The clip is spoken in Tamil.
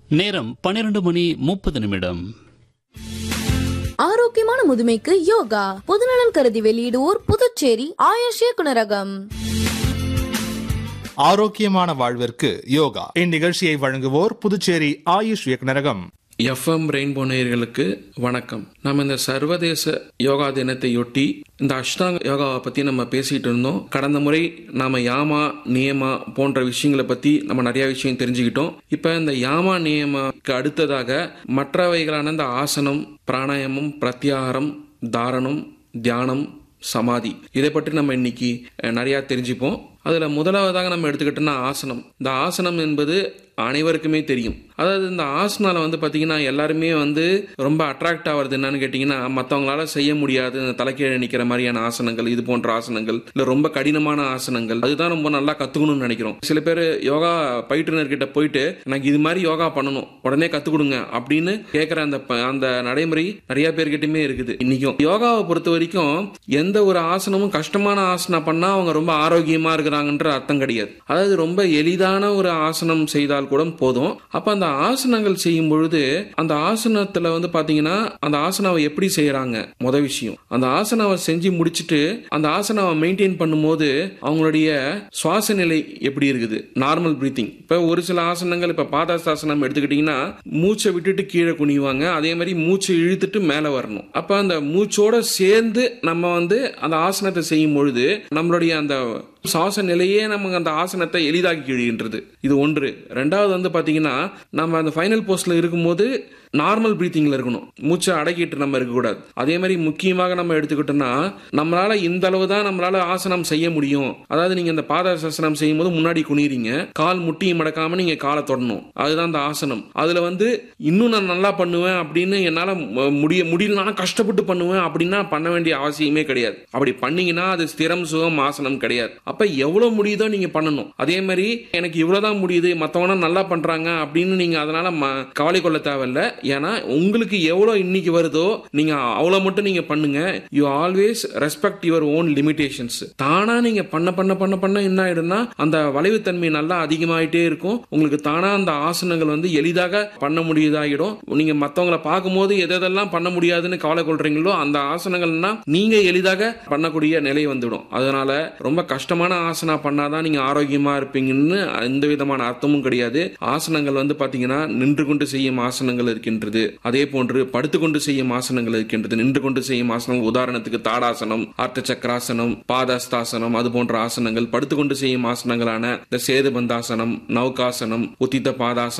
நேரம் பன்னிரண்டு மணி முப்பது நிமிடம் ஆரோக்கியமான முதுமைக்கு யோகா பொதுநலன் கருதி வெளியிடுவோர் புதுச்சேரி ஆயுஷ் இயக்குனரகம் ஆரோக்கியமான வாழ்விற்கு யோகா இந்நிகழ்ச்சியை வழங்குவோர் புதுச்சேரி ஆயுஷ் இயக்குநரகம் எஃப்எம் ரெயின்போ நேயர்களுக்கு வணக்கம் நம்ம இந்த சர்வதேச யோகா தினத்தையொட்டி இந்த அஷ்டாங்க யோகாவை பத்தி நம்ம பேசிட்டு இருந்தோம் கடந்த முறை நாம யாமா நியமா போன்ற விஷயங்களை பத்தி நம்ம நிறைய விஷயம் தெரிஞ்சுக்கிட்டோம் இப்ப இந்த யாமா நியமாக்கு அடுத்ததாக மற்றவைகளான இந்த ஆசனம் பிராணாயாமம் பிரத்யாகாரம் தாரணம் தியானம் சமாதி இதை பற்றி நம்ம இன்னைக்கு அஹ், நிறைய தெரிஞ்சுப்போம் அதுல முதலாவதாக நம்ம எடுத்துக்கிட்டோம்னா ஆசனம் இந்த ஆசனம் என்பது அனைவருக்குமே தெரியும் அதாவது இந்த ஆசனால வந்து பாத்தீங்கன்னா எல்லாருமே வந்து ரொம்ப அட்ராக்ட் ஆகிறது என்னன்னு கேட்டீங்கன்னா மற்றவங்களால செய்ய முடியாது இந்த தலைக்கீழ நிக்கிற மாதிரியான ஆசனங்கள் இது போன்ற ஆசனங்கள் இல்ல ரொம்ப கடினமான ஆசனங்கள் அதுதான் ரொம்ப நல்லா கத்துக்கணும்னு நினைக்கிறோம் சில பேர் யோகா பயிற்றுனர் கிட்ட போயிட்டு எனக்கு இது மாதிரி யோகா பண்ணணும் உடனே கத்து கொடுங்க அப்படின்னு கேட்கிற அந்த ப- அந்த நடைமுறை நிறைய பேர்கிட்டயுமே இருக்குது இன்னைக்கும் யோகாவை பொறுத்த வரைக்கும் எந்த ஒரு ஆசனமும் கஷ்டமான ஆசனம் பண்ணா அவங்க ரொம்ப ஆரோக்கியமா இருக்கிறாங்கன்ற அர்த்தம் கிடையாது அதாவது ரொம்ப எளிதான ஒரு ஆசனம் செய்தால் கூட போதும் அப்ப அந்த ஆசனங்கள் செய்யும் பொழுது அந்த ஆசனத்துல வந்து பாத்தீங்கன்னா அந்த ஆசனாவை எப்படி செய்யறாங்க முத விஷயம் அந்த ஆசனாவை செஞ்சு முடிச்சிட்டு அந்த ஆசனாவை மெயின்டைன் பண்ணும்போது அவங்களுடைய சுவாச நிலை எப்படி இருக்குது நார்மல் பிரீத்திங் இப்ப ஒரு சில ஆசனங்கள் இப்ப பாதாசாசனம் எடுத்துக்கிட்டீங்கன்னா மூச்சை விட்டுட்டு கீழே குனிவாங்க அதே மாதிரி மூச்சை இழுத்துட்டு மேல வரணும் அப்ப அந்த மூச்சோட சேர்ந்து நம்ம வந்து அந்த ஆசனத்தை செய்யும் பொழுது நம்மளுடைய அந்த சுவாச நிலையே நமக்கு அந்த ஆசனத்தை எளிதாக்கி கிழிகின்றது இது ஒன்று ரெண்டாவது வந்து பாத்தீங்கன்னா நம்ம அந்த ஃபைனல் போஸ்ட்ல இருக்கும்போது நார்மல் பிரீத்திங்ல இருக்கணும் மூச்சை அடக்கிட்டு நம்ம இருக்கக்கூடாது அதே மாதிரி முக்கியமாக நம்ம எடுத்துக்கிட்டோம்னா நம்மளால இந்த அளவு தான் நம்மளால ஆசனம் செய்ய முடியும் அதாவது நீங்க இந்த பாதாசாசனம் செய்யும் போது முன்னாடி குனிறீங்க கால் முட்டியும் மடக்காம நீங்க காலை தொடணும் அதுதான் அந்த ஆசனம் அதுல வந்து இன்னும் நான் நல்லா பண்ணுவேன் அப்படின்னு என்னால ம- முடிய முடியலனா கஷ்டப்பட்டு பண்ணுவேன் அப்படின்னா பண்ண வேண்டிய அவசியமே கிடையாது அப்படி பண்ணீங்கன்னா அது ஸ்திரம் சுகம் ஆசனம் கிடையாது அப்ப எவ்வளவு முடியுதோ நீங்க பண்ணணும் அதே மாதிரி எனக்கு இவ்வளவுதான் முடியுது மத்தவங்க நல்லா பண்றாங்க அப்படின்னு நீங்க அதனால ம- கவலை கொள்ள தேவையில்ல ஏன்னா உங்களுக்கு எவ்வளவு இன்னைக்கு வருதோ நீங்க அவ்வளவு மட்டும் நீங்க பண்ணுங்க you always respect your own limitations தானா நீங்க பண்ண பண்ண பண்ண பண்ண என்ன ஆயிடும்னா அந்த வளைவுத்தன்மை நல்லா அதிகமாயிட்டே இருக்கும் உங்களுக்கு தானா அந்த ஆசனங்கள் வந்து எளிதாக பண்ண முடியதாகிடும் நீங்க மத்தவங்கள பார்க்கும்போது எது எதெல்லாம் பண்ண முடியாதுன்னு கவலை கொள்றீங்களோ அந்த ஆசனங்கள்னா நீங்க எளிதாக பண்ணக்கூடிய நிலை வந்துடும் அதனால ரொம்ப கஷ்டமான ஆசனா பண்ணாதான் நீங்க ஆரோக்கியமா இருப்பீங்கன்னு எந்த விதமான அர்த்தமும் கிடையாது ஆசனங்கள் வந்து பாத்தீங்கன்னா நின்று கொண்டு செய்யும் ஆசனங்கள் இருக்கின்றது அதே போன்று படுத்துக்கொண்டு செய்யும் ஆசனங்கள் இருக்கின்றது நின்று கொண்டு செய்யும் ஆசனம் உதாரணத்துக்கு தாடாசனம் ஆர்த்த சக்கராசனம் பாதஸ்தாசனம் அது போன்ற ஆசனங்கள் படுத்துக்கொண்டு செய்யும் ஆசனங்களான இந்த சேது பந்தாசனம் நௌகாசனம் உத்தித்த பாதாசனம்